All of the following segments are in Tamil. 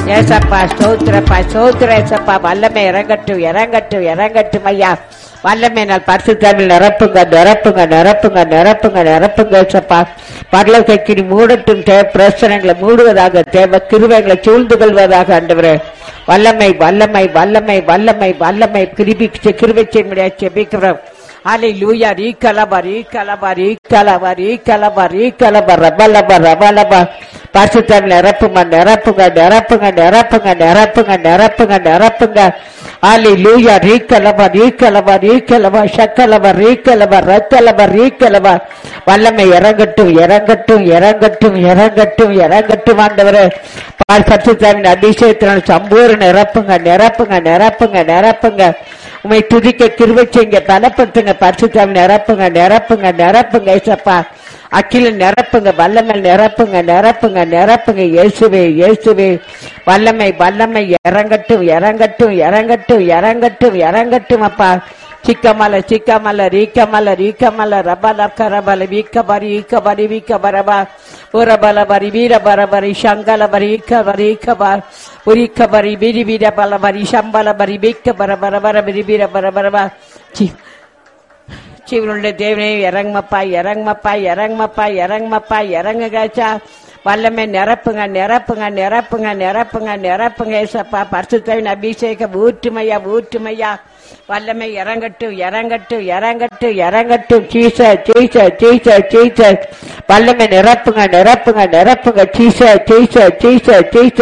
ஏசப்பா ஸ்தோத்திரப்பா ஸ்தோத்திர ஏசப்பா வல்லமை இறங்கட்டும் இறங்கட்டும் இறங்கட்டும் ஐயா வல்லமை நான் பரிசுத்தாவில் நிரப்புங்க நிரப்புங்க நிரப்புங்க நிரப்புங்க நிரப்புங்க ஏசப்பா பரலோகக்கினி மூடட்டும் தேவ பிரச்சனைகளை மூடுவதாக தேவ கிருவைகளை சூழ்ந்து கொள்வதாக ஆண்டவரே வல்லமை வல்லமை வல்லமை வல்லமை வல்லமை கிருபி கிருபை செய்ய செபிக்கிறோம் அலை லூயா ரீ கலபர் ரீ கலபர் ரீ கலபர் ரீ கலபர் ரீ கலபர் ரபலபர் ரபலபர் பரிசுத்தம் நிரப்புங்க நிரப்புங்க நிரப்புங்க நிரப்புங்க நிரப்புங்க நிரப்புங்க நிரப்புங்க அலை லூயா ரீ கலபர் ரீ கலபர் ரீ கலபர் சக்கலபர் ரீ கலபர் ரத்தலபர் ரீ கலபர் வல்லமை இறங்கட்டும் இறங்கட்டும் இறங்கட்டும் இறங்கட்டும் இறங்கட்டும் ஆண்டவரே பரிசுத்தாவின் அபிஷேகத்தினால் சம்பூர் நிரப்புங்க நிரப்புங்க நிரப்புங்க நிரப்புங்க உமை துதிக்க கிருபை செய்யுங்க பலப்படுத்துங்க பரிசுத்தாவி நிரப்புங்க நிரப்புங்க நிரப்புங்க ஏசப்பா அக்கில நிரப்புங்க வல்லமை நிரப்புங்க நிரப்புங்க நிரப்புங்க இயேசுவே இயேசுவே வல்லமை வல்லமை இறங்கட்டும் இறங்கட்டும் இறங்கட்டும் இறங்கட்டும் இறங்கட்டும் அப்பா சிக்கமல சிக்கமல ரீக்கமல ரீக்கமல ரபல கரபல வீக்கபரி ஈக்கபரி வீக்கபரபா உரபல பரி வீரபர பரி சங்கல பரி ஈக்கபரி ஈக்கபர் உரிக்கபரி விரி வீர பல பரி சம்பல பரி வீக்க பர பர பர விரி வீர பர பரபா சி சிவனுடைய தேவனே இறங்குமப்பா இறங்குமப்பா இறங்குமப்பா இறங்குமப்பா இறங்குகாச்சா வல்லமை நிரப்புங்க நிரப்புங்க நிரப்புங்க நிரப்புங்க நிரப்புங்க ஏசப்பா பரிசுத்தவின் அபிஷேகம் ஊற்றுமையா ஊற்றுமையா வல்லமை இறங்கட்டும் இறங்கட்டும் இறங்கட்டும் இறங்கட்டும் சீச சீச சீச சீச வல்லமை நிரப்புங்க நிரப்புங்க நிரப்புங்க சீச சீச சீச சீச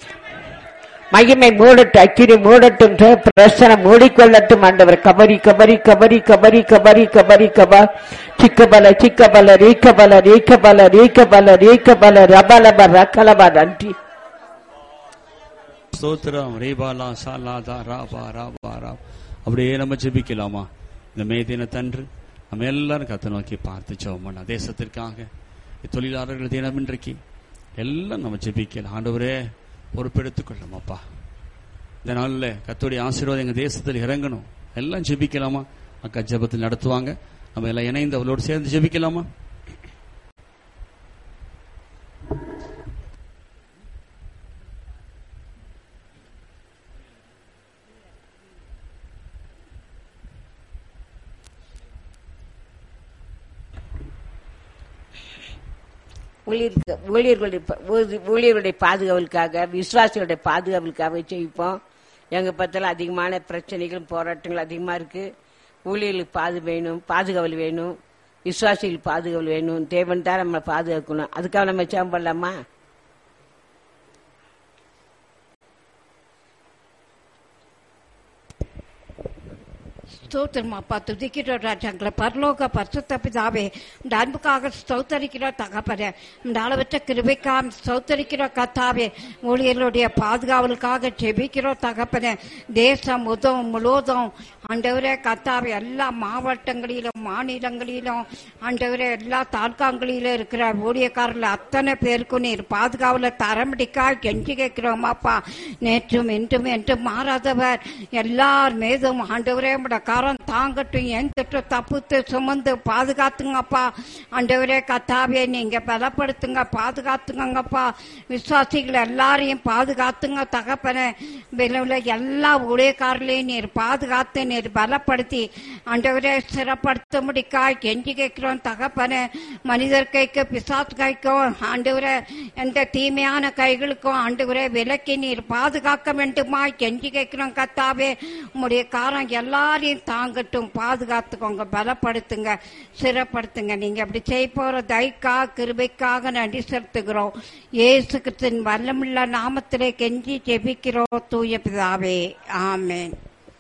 மகிமை மூடட்டும் அக்கினி மூடட்டும் பிரசனம் மூடிக்கொள்ளட்டும் ஆண்டவர் கபரி கபரி கபரி கபரி கபரி கபரி கபா சிக்கபல சிக்கபல ரீக்கபல ரீக்கபல ரீக்கபல ரீக்கபல ரபலப ரக்கலபா நன்றி ஸ்தோத்திரம் ரீபாலா சாலாதா ராபா ராபா ரா அப்படியே நம்ம ஜெபிக்கலாமா இந்த மே தினத்தன்று நம்ம எல்லாரும் கத்தை நோக்கி பார்த்து ஜெபம் தேசத்திற்காக தொழிலாளர்கள் தினம் இன்றைக்கு எல்லாம் நம்ம ஜெபிக்கலாம் ஆண்டவரே பொறுப்பெடுத்துக் கொள்ளும் அப்பா இந்த நாளில் கத்தோடைய ஆசீர்வாதம் எங்க தேசத்தில் இறங்கணும் எல்லாம் ஜெபிக்கலாமா அக்கா ஜெபத்தில் நடத்துவாங்க நம்ம எல்லாம் இணைந்து அவளோடு சேர்ந்து ஜெபிக்கலாமா ஊழியருக்கு ஊழியர்களுடைய ப- ஊதி- ஊழியர்களுடைய பாதுகாவலுக்காக விசுவாசிகளுடைய பாதுகாவலுக்காக செய்ப்போம் எங்க பத்தில அதிகமான பிரச்சனைகளும் போராட்டங்கள் அதிகமா இருக்கு ஊழியர்களுக்கு பாது வேணும் பாதுகாவல் வேணும் விசுவாசிகளுக்கு பாதுகாவல் வேணும் தேவன் தான் நம்மளை பாதுகாக்கணும் அதுக்காக நம்ம சேம் பண்ணலாமா ஸ்தோத்திரம் அப்பா துதிக்கிறோம் ராஜாங்களை பரலோக பரிசுத்த பிதாவே இந்த அன்புக்காக ஸ்தோத்தரிக்கிறோம் தகப்பனே இந்த அளவற்ற கிருபைக்காக ஸ்தோத்தரிக்கிறோம் கத்தாவே ஊழியர்களுடைய பாதுகாவலுக்காக ஜெபிக்கிறோம் தகப்பனே தேசம் உதவும் முழுவதும் ஆண்டவரே கத்தாவே எல்லா மாவட்டங்களிலும் மாநிலங்களிலும் ஆண்டவரே எல்லா தாலுகாங்களிலும் இருக்கிற ஊழியக்காரர்கள் அத்தனை பேருக்கும் நீர் பாதுகாவல தரமடிக்கா கெஞ்சி கேட்கிறோம் அப்பா நேற்றும் இன்றும் என்றும் மாறாதவர் எல்லார் மீதும் ஆண்டவரே உம்முடைய கரம் தாங்கட்டும் எங்கிட்ட தப்புத்து சுமந்து பாதுகாத்துங்கப்பா ஆண்டவரே கத்தாவே நீங்க பலப்படுத்துங்க பாதுகாத்துங்கப்பா விசுவாசிகள் எல்லாரையும் பாதுகாத்துங்க தகப்பனே விளைவுல எல்லா ஊழியக்காரர்களையும் நீர் பாதுகாத்து நீர் பலப்படுத்தி ஆண்டவரே சிறப்படுத்த முடிக்காய் கெஞ்சி கேட்கிறோம் தகப்பனே மனிதர் கைக்கு பிசாசு கைக்கும் ஆண்டவரே எந்த தீமையான கைகளுக்கும் ஆண்டவரே விலக்கி நீர் பாதுகாக்க வேண்டுமா கெஞ்சி கேட்கிறோம் கத்தாவே உம்முடைய காரம் எல்லாரையும் தாங்கட்டும் பாதுகாத்துக்கோங்க பலப்படுத்துங்க சிறப்படுத்துங்க நீங்க அப்படி செய்ய போற தைக்கா கிருபைக்காக நன்றி செலுத்துகிறோம் இயேசு கிறிஸ்துவின் வல்லமுள்ள நாமத்திலே கெஞ்சி ஜெபிக்கிறோம் தூய பிதாவே ஆமென்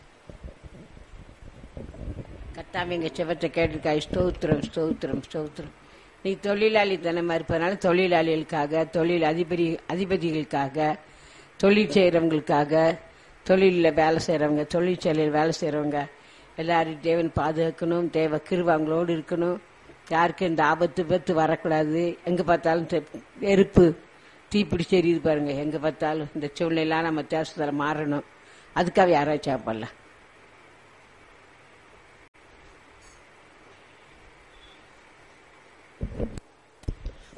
கத்தாம எங்க செவத்தை கேட்டிருக்காய் ஸ்தோத்திரம் ஸ்தோத்திரம் ஸ்தோத்திரம் நீ தொழிலாளி தனமா இருப்பதனால தொழிலாளிகளுக்காக தொழில் அதிபதி அதிபதிகளுக்காக தொழில் செய்யறவங்களுக்காக தொழிலில் வேலை செய்யறவங்க தொழிற்சாலையில் வேலை செய்யறவங்க எல்லாரும் தேவன் பாதுகாக்கணும் தேவ கிருபை அவங்களோடு இருக்கணும் யாருக்கும் இந்த ஆபத்து பத்து வரக்கூடாது எங்க பார்த்தாலும் தெ- நெருப்பு தீப்பிடிச்சு எரியுது பாருங்க எங்க பார்த்தாலும் இந்த சூழ்நிலாம் நம்ம தேசத்தில் மாறணும் அதுக்காக யாராச்சும் சாப்பிடலாம்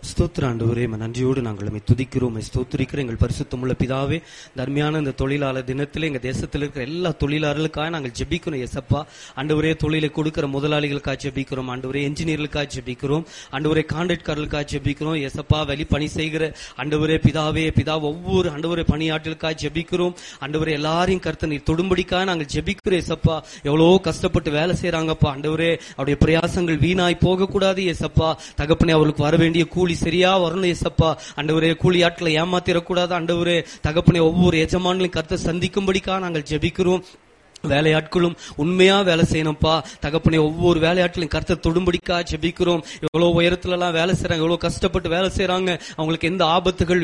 ஸ்தோத்திர ஆண்டவரே உம்மை நன்றியோடு நாங்கள் உம்மை துதிக்கிறோம் உம்மை ஸ்தோத்திரிக்கிறோம் எங்கள் பரிசுத்தமுள்ள பிதாவே தர்மியான இந்த தொழிலாளர் தினத்தில் எங்க தேசத்தில் இருக்கிற எல்லா தொழிலாளர்களுக்காக நாங்கள் ஜெபிக்கிறோம் எசப்பா ஆண்டவரே தொழிலை கொடுக்கிற முதலாளிகளுக்காக ஜெபிக்கிறோம் ஆண்டவரே என்ஜினியர்களுக்காக ஜெபிக்கிறோம் ஆண்டவரே கான்ட்ராக்டர்களுக்காக ஜெபிக்கிறோம் எசப்பா வெளி பணி செய்கிற ஆண்டவரே பிதாவே பிதா ஒவ்வொரு ஆண்டவரே பணியாற்றலுக்காக ஜெபிக்கிறோம் ஆண்டவரே எல்லாரையும் கருத்து நீர் தொடும்படிக்காக நாங்கள் ஜெபிக்கிறோம் எசப்பா எவ்வளவோ கஷ்டப்பட்டு வேலை செய்யறாங்கப்பா ஆண்டவரே அவருடைய பிரயாசங்கள் வீணாய் போகக்கூடாது எசப்பா தகப்பனே அவர்களுக்கு வர வேண்டிய கூலி சரியா வரணும் ஏசப்பா ஆண்டவரே கூலி ஆட்களை ஏமாத்திரக்கூடாது ஆண்டவரே தகப்பனே ஒவ்வொரு எஜமான்களையும் கருத்தை சந்திக்கும்படிக்கா நாங்கள் ஜெபிக்கிறோம் வேலையாட்களும் உண்மையா வேலை செய்யணும்ப்பா தகப்பனே ஒவ்வொரு வேலையாட்களையும் கருத்தை தொடும்படிக்கா ஜெபிக்கிறோம் எவ்வளவு உயரத்துல எல்லாம் வேலை செய்யறாங்க எவ்வளவு கஷ்டப்பட்டு வேலை செய்யறாங்க அவங்களுக்கு எந்த ஆபத்துகள்